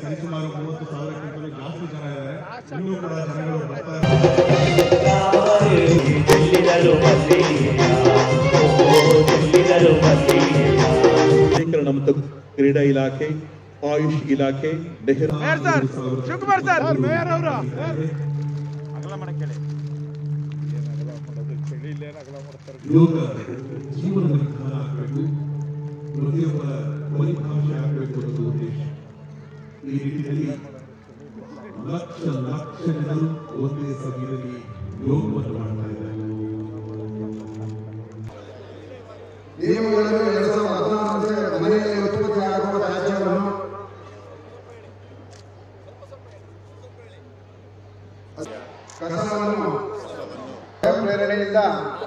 ಸರಿಸುಮಾರು ಮೂವತ್ತು ಸಾವಿರಕ್ಕಿಂತಲೂ ಜಾಸ್ತಿ ಜನ ಇದ್ದಾರೆ ಇನ್ನೂ ಕೂಡ ಜನಗಳು ಬರ್ತಾ ಇದ್ದಾರೆ ಚೆಲ್ಲಿದರು ಮಲ್ಲಿಯ ಓ ಚೆಲ್ಲಿದರು ಮಲ್ಲಿಯ ನಗರೀಕರಣ ಮತ್ತು ಕ್ರೀಡಾ ಇಲಾಖೆ ಆಯುಷ್ ಇಲಾಖೆ ನೆಹರು ಶಿವಕುಮಾರ್ ಸರ್ ಮೇಯರ್ ಅವರು ಯೋಗ ಜೀವನ ವಿಧಾನ ಆಗಬೇಕು ಪ್ರತಿಯೊಬ್ಬರ ಫಲಿತಾಂಶ ಆಗಬೇಕು ಅನ್ನೋದು ಉದ್ದೇಶ ಈ ನಿಟ್ಟಿನಲ್ಲಿ ಲಕ್ಷ ಲಕ್ಷ ಜನರು ಒಂದೇ ಸಮಯದಲ್ಲಿ ಯೋಗವನ್ನು ಮಾಡ್ತಾ ಇದ್ದಾರೆ ನಿಯಮಗಳನ್ನು ಎರಡ್ ಸಾವಿರದ ಹದಿನಾರರಂತೆ ಮನೆಯಲ್ಲಿ ಉತ್ಪತ್ತಿ ಆಗುವ ತ್ಯಾಜ್ಯವನ್ನು ಕಸವನ್ನು ಸ್ವಯಂ ಪ್ರೇರಣೆಯಿಂದ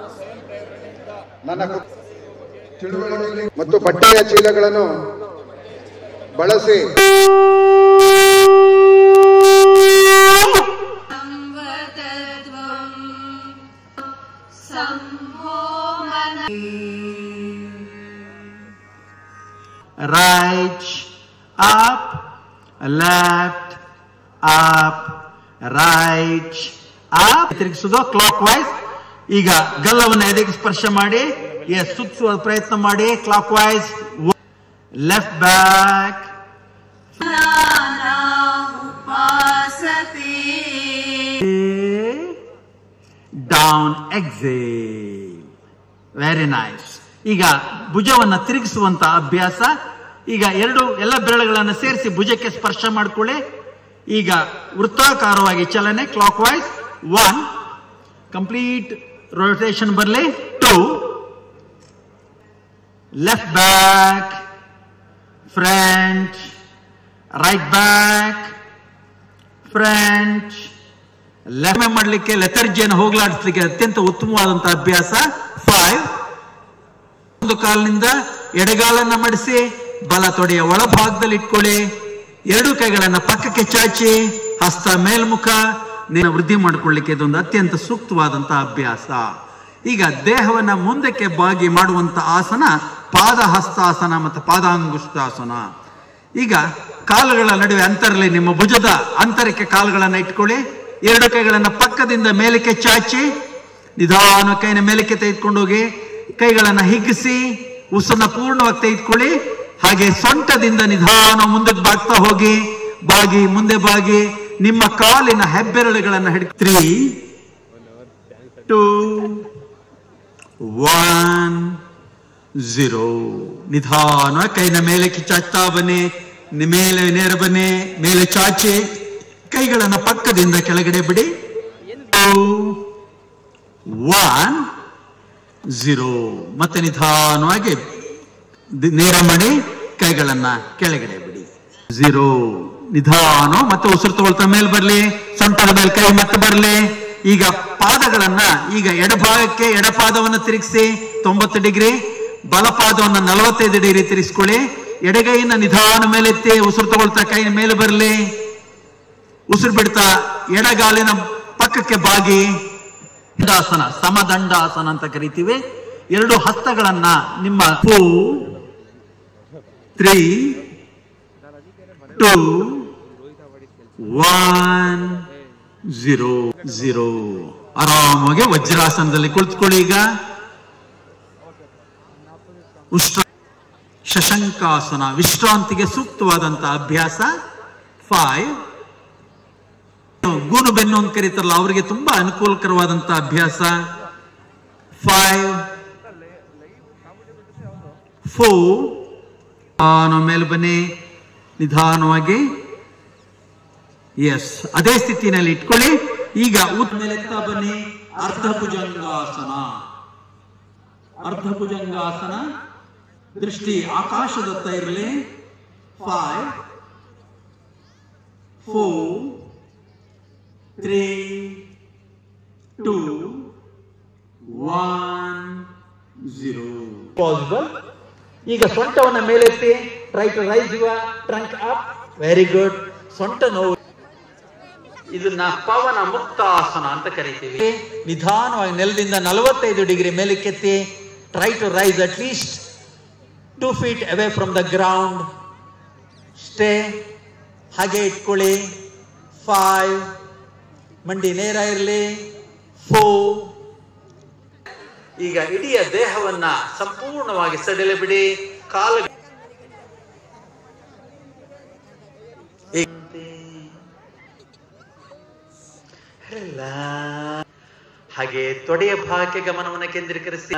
ನನ್ನ ಕು- ತಿಳುವಳಿಕೆ ಮತ್ತು ಬಟ್ಟೆಯ ಚೀಲಗಳನ್ನು ಬಳಸಿ संवदध्वम् सम्भो मन right, up, left, up, right, up. ತಿರುಗಿಸೋದು ಕ್ಲಾಕ್ ವೈಸ್ ಈಗ ಗಲ್ಲವನ್ನು ಎದೆಗೆ ಸ್ಪರ್ಶ ಮಾಡಿ ಎಸ್ ಸುತ್ತುವ ಪ್ರಯತ್ನ ಮಾಡಿ ಕ್ಲಾಕ್ ವೈಸ್ ಲೆಫ್ಟ್ ಬ್ಯಾಕ್ नाना उपासते ಡೌನ್ ಎಕ್ಸೇಲ್ ವೆರಿ ನೈಸ್ ಈಗ ಭುಜವನ್ನ ತಿರುಗಿಸುವಂತ ಅಭ್ಯಾಸ ಈಗ ಎರಡು ಎಲ್ಲ ಬೆರಳುಗಳನ್ನು ಸೇರಿಸಿ ಭುಜಕ್ಕೆ ಸ್ಪರ್ಶ ಮಾಡ್ಕೊಳ್ಳಿ ಈಗ ವೃತ್ತಾಕಾರವಾಗಿ ಚಲನೆ clockwise one complete rotation ಬರಲಿ two left back front right back front ಲೆಮೆ ಮಾಡಲಿಕ್ಕೆ ಲೆಥರ್ಜಿಯನ್ನು ಹೋಗ್ಲಾಡಿಸ್ಲಿಕ್ಕೆ ಅತ್ಯಂತ ಉತ್ತಮವಾದಂತಹ ಅಭ್ಯಾಸ ಫೈವ್ ಒಂದು ಕಾಲಿನಿಂದ ಎಡಗಾಲನ್ನ ಮಡಿಸಿ ಬಲ ತೊಡೆಯ ಒಳಭಾಗದಲ್ಲಿ ಇಟ್ಕೊಳ್ಳಿ ಎರಡು ಕೈಗಳನ್ನ ಪಕ್ಕಕ್ಕೆ ಚಾಚಿ ಹಸ್ತ ಮೇಲ್ಮುಖ ನೀನು ವೃದ್ಧಿ ಮಾಡಿಕೊಳ್ಳಿಕ್ಕೆ ಇದೊಂದು ಅತ್ಯಂತ ಸೂಕ್ತವಾದಂತಹ ಅಭ್ಯಾಸ ಈಗ ದೇಹವನ್ನ ಮುಂದಕ್ಕೆ ಬಾಗಿ ಮಾಡುವಂತ ಆಸನ ಪಾದ ಹಸ್ತಾಸನ ಮತ್ತು ಪಾದಾಂಗುಷ್ಟಾಸನ ಈಗ ಕಾಲುಗಳ ನಡುವೆ ಅಂತರಲಿ ನಿಮ್ಮ ಭುಜದ ಅಂತರಕ್ಕೆ ಕಾಲುಗಳನ್ನ ಇಟ್ಕೊಳ್ಳಿ ಎರಡು ಕೈಗಳನ್ನ ಪಕ್ಕದಿಂದ ಮೇಲಕ್ಕೆ ಚಾಚಿ ನಿಧಾನ ಕೈನ ಮೇಲಕ್ಕೆ ತೆಗೆದುಕೊಂಡು ಹೋಗಿ ಕೈಗಳನ್ನ ಹಿಗ್ಗಿಸಿ ಉಸನ್ನ ಪೂರ್ಣವಾಗಿ ತೆಗೆದುಕೊಳ್ಳಿ ಹಾಗೆ ಸೊಂಟದಿಂದ ನಿಧಾನ ಮುಂದಕ್ಕೆ ಬಾಗ್ತಾ ಹೋಗಿ ಬಾಗಿ ಮುಂದೆ ಬಾಗಿ ನಿಮ್ಮ ಕಾಲಿನ ಹೆಬ್ಬೆರಳುಗಳನ್ನ ಹಿಡಿದು ತ್ರೀ ಟೂ ಒನ್ ಝೀರೋ ನಿಧಾನ ಕೈನ ಮೇಲೆ ಚಾಚ್ತಾ ಬನ್ನಿ ನಿ- ಮೇಲೆ ನೇರ ಬನ್ನಿ ಮೇಲೆ ಚಾಚಿ ಕೈಗಳನ್ನ ಪಕ್ಕದಿಂದ ಕೆಳಗಡೆ ಬಿಡಿ ಒನ್ ಝೀರೋ ಮತ್ತೆ ನಿಧಾನವಾಗಿ ದಿ- ನೇರ ಮಾಡಿ ಕೈಗಳನ್ನ ಕೆಳಗಡೆ ಬಿಡಿ ಝೀರೋ ನಿಧಾನ ಮತ್ತೆ ಉಸಿರು ತಗೊಳ್ತಾ ಮೇಲೆ ಬರ್ಲಿ ಸೊಂಟದ ಮೇಲೆ ಕೈ ಮತ್ತೆ ಬರ್ಲಿ ಈಗ ಪಾದಗಳನ್ನ ಈಗ ಎಡಭಾಗಕ್ಕೆ ಎಡಪಾದವನ್ನು ತಿರುಗಿಸಿ ತೊಂಬತ್ತು ಡಿಗ್ರಿ ಬಲಪಾದವನ್ನ ನಲವತ್ತೈದು ಡಿಗ್ರಿ ತಿರುಗಿಸ್ಕೊಳ್ಳಿ ಎಡಗೈನ ನಿಧಾನ ಮೇಲೆತ್ತಿ ಉಸಿರು ತಗೊಳ್ತಾ ಕೈ ಮೇಲೆ ಬರಲಿ ಉಸಿರು ಬಿಡ್ತಾ ಎಡಗಾಲಿನ ಪಕ್ಕಕ್ಕೆ ಬಾಗಿ ದಂಡಾಸನ ಸಮದಂಡಾಸನ ಅಂತ ಕರಿತೀವಿ ಎರಡು ಹಸ್ತಗಳನ್ನ ನಿಮ್ಮ two three two one zero zero ಆರಾಮಾಗಿ ವಜ್ರಾಸನದಲ್ಲಿ ಕುಳಿತುಕೊಳ್ಳಿ ಈಗ ಉಷ್ಟ್ರ ಶಶಂಕಾಸನ ವಿಶ್ರಾಂತಿಗೆ ಸೂಕ್ತವಾದಂತಹ ಅಭ್ಯಾಸ ಫೈವ್ ಗೂನು ಬೆನ್ನು ಅಂತ ಕರೀತಾರಲ್ಲ ಅವರಿಗೆ ತುಂಬಾ ಅನುಕೂಲಕರವಾದಂತಹ ಅಭ್ಯಾಸ ಫೈವ್ ಫೋರ್ ನಿಧಾನ ಮೇಲೆ ಬನ್ನಿ ನಿಧಾನವಾಗಿ ಎಸ್ ಅದೇ ಸ್ಥಿತಿನಲ್ಲಿ ಇಟ್ಕೊಳ್ಳಿ ಈಗ ಉತ್ ಮೇಲೆ ಎತ್ತಾ ಬನ್ನಿ ಅರ್ಧ ಭುಜಂಗಾಸನ ಅರ್ಧ ಭುಜಂಗಾಸನ ದೃಷ್ಟಿ ಆಕಾಶದತ್ತ ಇರಲಿ five four three two one zero possible ಈಗ ಸೊಂಟವನ್ನ ಮೇಲೆತ್ತಿ try to raise your trunk up very good ಸೊಂಟ ನೋವು ಇದನ್ನ ಪವನ ಮುಕ್ತಾಸನ ಅಂತ ಕರಿತೀವಿ ನಿಧಾನವಾಗಿ ನೆಲದಿಂದ ನಲವತ್ತೈದು ಡಿಗ್ರಿ ಮೇಲಕ್ಕೆತ್ತಿ try to raise at least two feet away from the ground stay ಹಾಗೆ ಇಟ್ಕೊಳ್ಳಿ ಫೈವ್ ಮಂಡಿ ನೇರ ಇರಲಿ ಫೋ ಈಗ ಇಡೀ ದೇಹವನ್ನ ಸಂಪೂರ್ಣವಾಗಿ ಸಡಿಲ ಬಿಡಿ ಕಾಲು Relax. ಹಾಗೆ ತೊಡೆಯ ಭಾಗಕ್ಕೆ ಗಮನವನ್ನು ಕೇಂದ್ರೀಕರಿಸಿ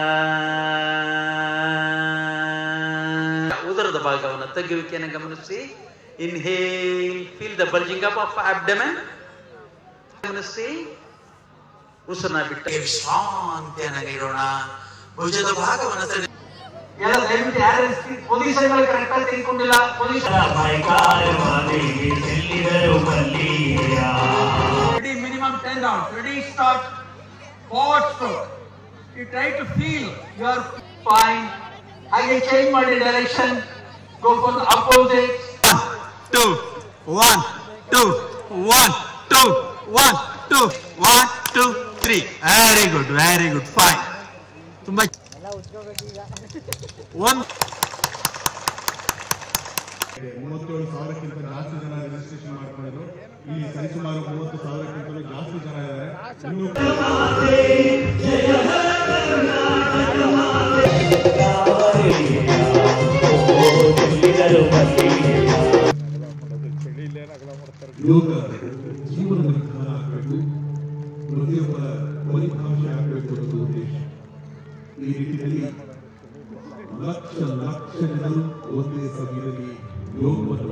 ಉದರದ ಭಾಗವನ್ನು ತಗ್ಗುವಿಕೆಯನ್ನು ಗಮನಿಸಿ inhale feel the bulging up of abdomen ಗಮನಿಸಿ ಉಸಿರನ್ನ ಬಿಟ್ಟು ಶಾಂತಿಯನ್ನ ಇರೋಣ ಭುಜದ ಭಾಗವನ್ನು ತಡೆ ಎಲ್ಲ ದಯವಿಟ್ಟು ಯಾರು ಪೊಸಿಷನ್ಗಳು ಕರೆಕ್ಟ್ ಆಗಿ ತೆಗೆದುಕೊಂಡಿಲ್ಲ ಪೊಸಿಷನ್ ಮೈಕಾಲುವಲ್ಲಿ ಚೆಲ್ಲಿದರು ಮಲ್ಲಿಯ Ready, minimum 10 rounds. Ready, start. Forward stroke. You try to feel you are fine. ಹಾಗೆ change ಮಾಡಿ direction. Go for the opposite. Two, one, two, one, two, one, two, one, two, three. Very good, very good, fine. ತುಂಬಾ ಒಂದು ಮೂವತ್ತೇಳು ಸಾವಿರಕ್ಕಿಂತ ಜಾಸ್ತಿ ಜನ registration ಮಾಡ್ಕೊಂಡಿದ್ರು ಇಲ್ಲಿ ಸರಿಸುಮಾರು ಮೂವತ್ತು ಸಾವಿರಕ್ಕಿಂತಲೂ ಜಾಸ್ತಿ ಜನ ಇದ್ದಾರೆ ಇನ್ನೂ ಚೆಲ್ಲಿದರು ಮಲ್ಲಿಯ ಯೋಗ ಜೀವನದ ವಿಧಾನ ಆಗಬೇಕು ಪ್ರತಿಯೊಬ್ಬರ ಫಲಿತಾಂಶ ಆಗಬೇಕು ಅನ್ನೋದು ಉದ್ದೇಶ ಈ ನಿಟ್ಟಿನಲ್ಲಿ ಲಕ್ಷ ಲಕ್ಷ ಜನರು ಒಂದೇ ಸಮಯದಲ್ಲಿ ಯೋಗವನ್ನು